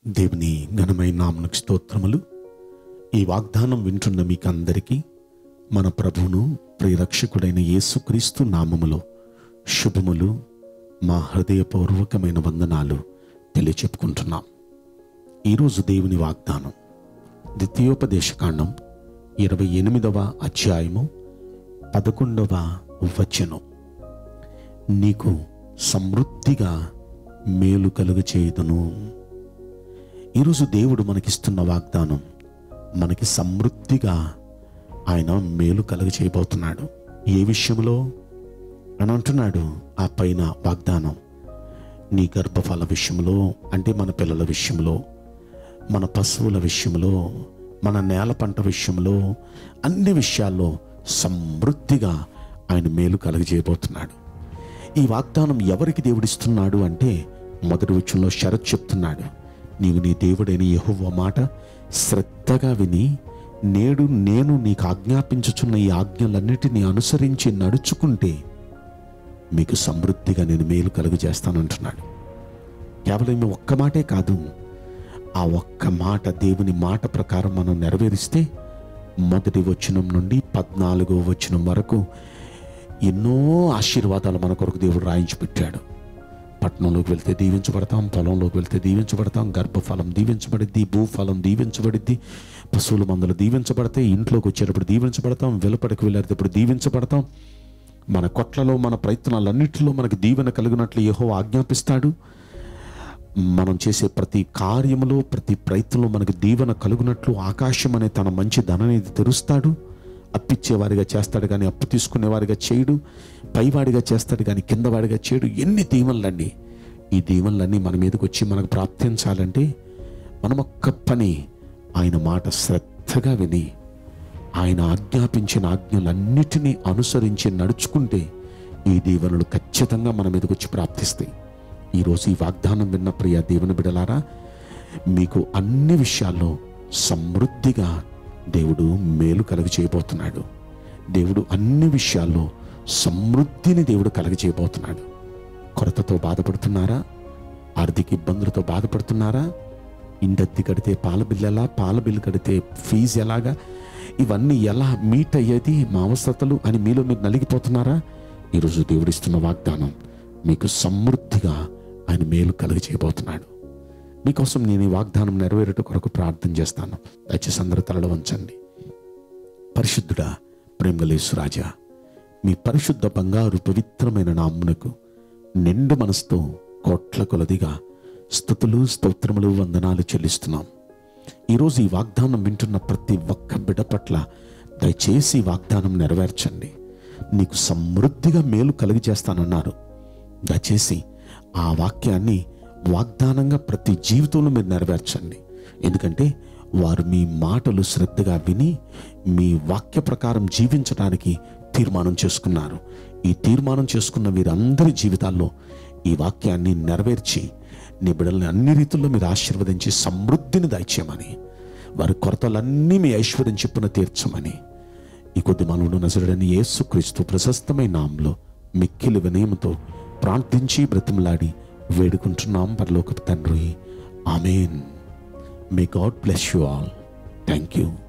దేవుని ఘనమైన నామనకు స్తోత్రములు ఈ వాగ్దానం వింటున్న మీకందరికీ మన ప్రభువును ప్రియరక్షకుడైన యేసుక్రీస్తు నామములో శుభములు మా హృదయపూర్వకమైన వందనాలు తెలియచెప్పుకుంటున్నాం ఈరోజు దేవుని వాగ్దానం ద్వితీయోపదేశకాండం ఇరవై ఎనిమిదవ అధ్యాయము పదకొండవ వచనం నీకు సమృద్ధిగా మేలు కలుగ చేయదును ఈరోజు దేవుడు మనకిస్తున్న వాగ్దానం మనకి సమృద్ధిగా ఆయన మేలు కలుగ చేయబోతున్నాడు ఏ విషయంలో అని అంటున్నాడు ఆ పైన వాగ్దానం నీ గర్భఫల విషయంలో అంటే మన పిల్లల విషయంలో మన పశువుల విషయంలో మన నేల పంట విషయంలో అన్ని విషయాల్లో సమృద్ధిగా ఆయన మేలు కలుగజేయబోతున్నాడు ఈ వాగ్దానం ఎవరికి దేవుడిస్తున్నాడు అంటే మొదటి వచ్చంలో షరత్ చెప్తున్నాడు నీవు నీ దేవుడైన యెహోవా మాట శ్రద్ధగా విని నేడు నేను నీకు ఆజ్ఞాపించుచున్న ఈ ఆజ్ఞలన్నిటినీ అనుసరించి నడుచుకుంటే మీకు సమృద్ధిగా నేను మేలు కలుగు చేస్తానంటున్నాడు కేవలం ఈ ఒక్క మాటే కాదు ఆ ఒక్క మాట దేవుని మాట ప్రకారం మనం నెరవేరిస్తే మొదటి వచనం నుండి పద్నాలుగో వచనం వరకు ఎన్నో ఆశీర్వాదాలు మన కొరకు దేవుడు రాయించి పెట్టాడు పట్టణంలోకి వెళ్తే దీవించబడతాం పొలంలోకి వెళ్తే దీవించబడతాం గర్భఫలం దీవించబడిద్ది భూఫలం దీవించబడిద్ది పశువుల మందులు దీవించబడతాయి ఇంట్లోకి వచ్చేటప్పుడు దీవించబడతాం వెలుపడికి వెళ్ళేటప్పుడు దీవించబడతాం మన కొట్లలో మన ప్రయత్నాలన్నింటిలో మనకి దీవెన కలిగినట్లు యెహో ఆజ్ఞాపిస్తాడు మనం చేసే ప్రతి కార్యములో ప్రతి ప్రయత్నంలో మనకు దీవెన కలుగునట్లు ఆకాశం అనే తన మంచి ధననిధి తెరుస్తాడు అప్పిచ్చేవారిగా చేస్తాడు కానీ అప్పు తీసుకునేవారిగా చేయడు పైవాడిగా చేస్తాడు కానీ కిందవాడిగా చేయడు ఎన్ని దీవెనలండి ఈ దీవెనలన్నీ మన మీదకి వచ్చి మనకు ప్రాప్తించాలంటే మనం ఒక్క పని ఆయన మాట శ్రద్ధగా విని ఆయన ఆజ్ఞాపించిన ఆజ్ఞలన్నిటినీ అనుసరించి నడుచుకుంటే ఈ దీవెనలు ఖచ్చితంగా మన మీదకి వచ్చి ప్రాప్తిస్తాయి ఈరోజు ఈ వాగ్దానం విన్న ప్రియ దేవుని బిడలారా మీకు అన్ని విషయాల్లో సమృద్ధిగా దేవుడు మేలు కలుగ చేయబోతున్నాడు దేవుడు అన్ని విషయాల్లో సమృద్ధిని దేవుడు కలుగ చేయబోతున్నాడు కొరతతో బాధపడుతున్నారా ఆర్థిక ఇబ్బందులతో బాధపడుతున్నారా ఇంటద్ది కడితే పాల బిల్లు ఎలా పాల బిల్లు కడితే ఫీజు ఎలాగా ఇవన్నీ ఎలా మీట్ అయ్యేది మా అవసరతలు అని మీలో మీరు నలిగిపోతున్నారా ఈరోజు దేవుడిస్తున్న వాగ్దానం మీకు సమృద్ధిగా ఆయన మేలు కలుగ చేయబోతున్నాడు మీకోసం నేను ఈ వాగ్దానం నెరవేరుట కొరకు ప్రార్థన చేస్తాను దయచేసి అందరూ తలలో వంచండి పరిశుద్ధుడా ప్రేమలేసు రాజా మీ పరిశుద్ధ బంగారు పవిత్రమైన నామ్మునకు నిండు మనసుతో కోట్ల కొలదిగా స్థుతులు స్తోత్రములు వందనాలు చెల్లిస్తున్నాం ఈరోజు ఈ వాగ్దానం వింటున్న ప్రతి ఒక్క బిడ్డ పట్ల దయచేసి ఈ వాగ్దానం నెరవేర్చండి నీకు సమృద్ధిగా మేలు కలుగు చేస్తానన్నారు దయచేసి ఆ వాక్యాన్ని వాగ్దానంగా ప్రతి జీవితంలో మీరు నెరవేర్చండి ఎందుకంటే వారు మీ మాటలు శ్రద్ధగా విని మీ వాక్య ప్రకారం జీవించడానికి తీర్మానం చేసుకున్నారు ఈ తీర్మానం చేసుకున్న వీరందరి జీవితాల్లో ఈ వాక్యాన్ని నెరవేర్చి నీ బిడ్డల్ని అన్ని రీతుల్లో మీరు ఆశీర్వదించి సమృద్ధిని దయచేయమని వారి కొరతలన్నీ మీ ఐశ్వర్యం చెప్పున తీర్చమని ఈ కొద్ది మనవుడు నజరుడని యేసుక్రీస్తు ప్రశస్తమైన నామంలో మిక్కిలి వినయముతో ప్రార్థించి బ్రతిమలాడి వేడుకుంటున్నాం పరలోకపు తండ్రి amen may God bless you all thank you